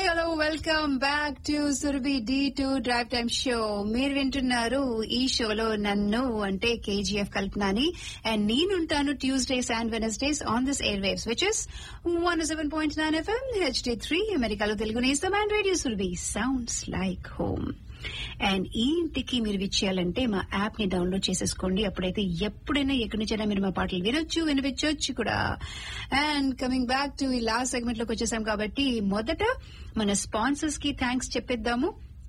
Hello welcome back to Surabhi D two drive time show మీరు వింటున్నారు ఈ షోలో నన్ను అంటే కేజీఎఫ్ కల్పనాని అండ్ నేనుంటాను Tuesdays and Wednesdays on this air waves which is one seven point nine F M H D three అమెరికాలో తెలుగు నేస్తాం and radio Surabhi sounds like home and ఈ ఇంటికి మీరు విచ్చేయాలంటే మా యాప్ ని డౌన్లోడ్ చేసేసుకోండి అప్పుడైతే ఎప్పుడైనా ఎక్కడి నుంచైనా మీరు మా పాటలు వినొచ్చు వినిపించవచ్చు కూడా అండ్ కమింగ్ బ్యాక్ టు ఈ లాస్ట్ సెగ్మెంట్ లోకి వచ్చేసాం కాబట్టి మొదట మన స్పాన్సర్స్ కి థ్యాంక్స్ చెప్పిద్దాము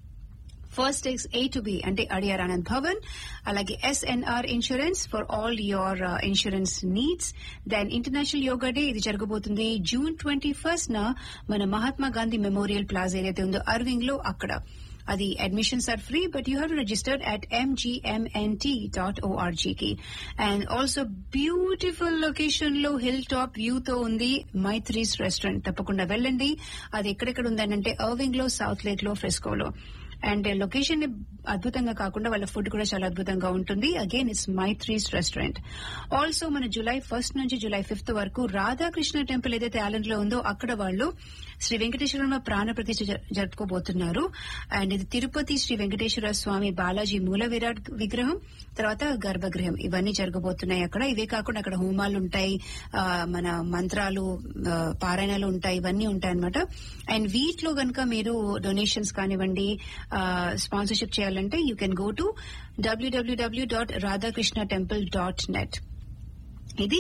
first is A to B అంటే అడియార్ ఆనంద్ భవన్ అలాగే S N R insurance for all your insurance needs then international yoga day ఇది జరగబోతుంది జూన్ ట్వంటీ ఫస్ట్ న మన మహాత్మా గాంధీ మెమోరియల్ ప్లాజా ఏదైతే ఉందో అర్వింగ్ లో అక్కడ అది admissions are free but you have registered at M G M N T dot ఓఆర్జీకి అండ్ ఆల్సో బ్యూటిఫుల్ లొకేషన్ లో హిల్ టాప్ వ్యూ తో ఉంది మైత్రీస్ రెస్టారెంట్ తప్పకుండా వెళ్ళండి అది ఎక్కడెక్కడ ఉందనంటే అర్వింగ్ లో సౌత్ లేక్ లో ఫ్రెస్కోలో అండ్ లొకేషన్ అద్భుతంగా కాకుండా వాళ్ళ ఫుడ్ కూడా చాలా అద్భుతంగా ఉంటుంది again it's Maitri's restaurant also మన జూలై ఫస్ట్ నుంచి జూలై ఫిఫ్త్ వరకు రాధాకృష్ణ టెంపుల్ ఏదైతే ఆలండ్ లో ఉందో అక్కడ వాళ్ళు శ్రీ వెంకటేశ్వర ప్రాణ ప్రతిష్ఠ జరుపుకోబోతున్నారు అండ్ ఇది తిరుపతి శ్రీ వెంకటేశ్వర స్వామి బాలాజీ మూల విరాట్ విగ్రహం తర్వాత గర్భగృహం ఇవన్నీ జరగబోతున్నాయి అక్కడ ఇవే కాకుండా అక్కడ హోమాలు ఉంటాయి మన మంత్రాలు పారాయణాలు ఉంటాయి ఇవన్నీ ఉంటాయి అనమాట అండ్ వీటిలో గనక మీరు డొనేషన్స్ కానివ్వండి స్పాన్సర్షిప్ చేయాలంటే you can go to W W W dot Radhakrishna temple dot net ఇది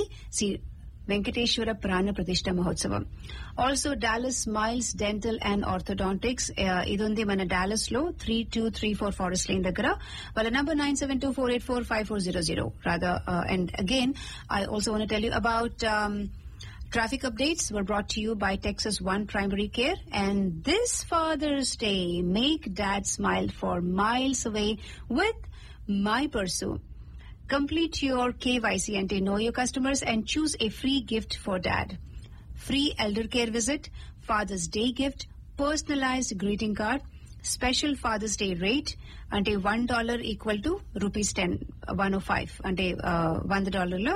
వెంకటేశ్వర ప్రాణ ప్రతిష్ట మహోత్సవం also Dallas smiles dental and orthodontics ఇది ఉంది మన డాలస్ లో three two three four forest lane దగ్గర వాళ్ళ number nine seven two four eight four five four zero zero Radha and again I also want tell you about Traffic updates were brought to you by Texas One Primary Care. And this Father's Day, make dad smile for miles away with My Pursue. Complete your KYC and know your customers and choose a free gift for dad. Free elder care visit, Father's Day gift, personalized greeting card, special father's day rate అంటే one dollar equal to rupees ten one o five అంటే వంద డాలర్ల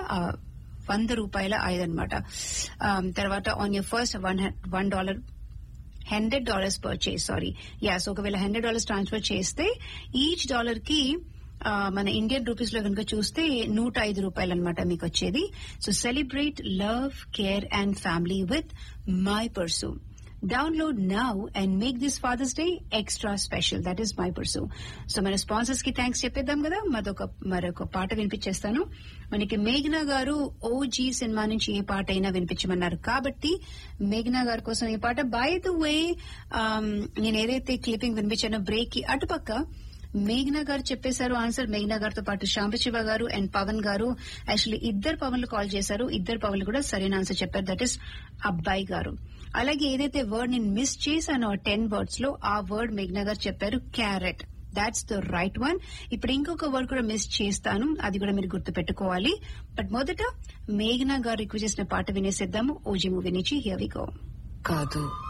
వంద రూపాయల ఐదు అనమాట తర్వాత on your first one one dollar hundred dollars purchase sorry as ఒకవేళ హండ్రెడ్ డాలర్స్ ట్రాన్స్ఫర్ చేస్తే ఈచ్ డాలర్ కి మన ఇండియన్ రూపీస్ లో కనుక చూస్తే నూట ఐదు రూపాయలు అనమాట మీకు వచ్చేది so celebrate love care and family with my Pursu download now and make this father's day extra special that is my Pursu so మన స్పాన్సర్స్ కి థ్యాంక్స్ చెప్పేద్దాం కదా మరొక మరొక పాట వినిపించేస్తాను మనకి మేఘనా గారు ఓజీ సినిమా నుంచి ఏ పాట అయినా వినిపించమన్నారు కాబట్టి మేఘనా గారి కోసం ఈ పాట బై ద వే నేను ఏదైతే క్లిప్పింగ్ వినిపించానో బ్రేక్ కి అటుపక్క మేఘనా గారు చెప్పేశారు ఆన్సర్ మేఘనా గారితో పాటు శాంబశివ గారు అండ్ పవన్ గారు యాక్చువల్లీ ఇద్దరు పవన్లు కాల్ చేశారు ఇద్దరు పవన్లు కూడా సరైన ఆన్సర్ చెప్పారు దట్ ఇస్ అబ్బాయి గారు అలాగే ఏదైతే వర్డ్ నేను మిస్ చేశానో టెన్ వర్డ్స్ లో ఆ వర్డ్ మేఘనా గారు చెప్పారు carrot that's the right one ఇప్పుడు ఇంకొక వర్డ్ కూడా మిస్ చేస్తాను అది కూడా మీరు గుర్తు పెట్టుకోవాలి బట్ మొదట మేఘనా గారు రిక్వెస్ట్ చేసిన పాట వినేసేద్దాము ఓజీ మూవీ నుంచి హియర్ వి గో కాదు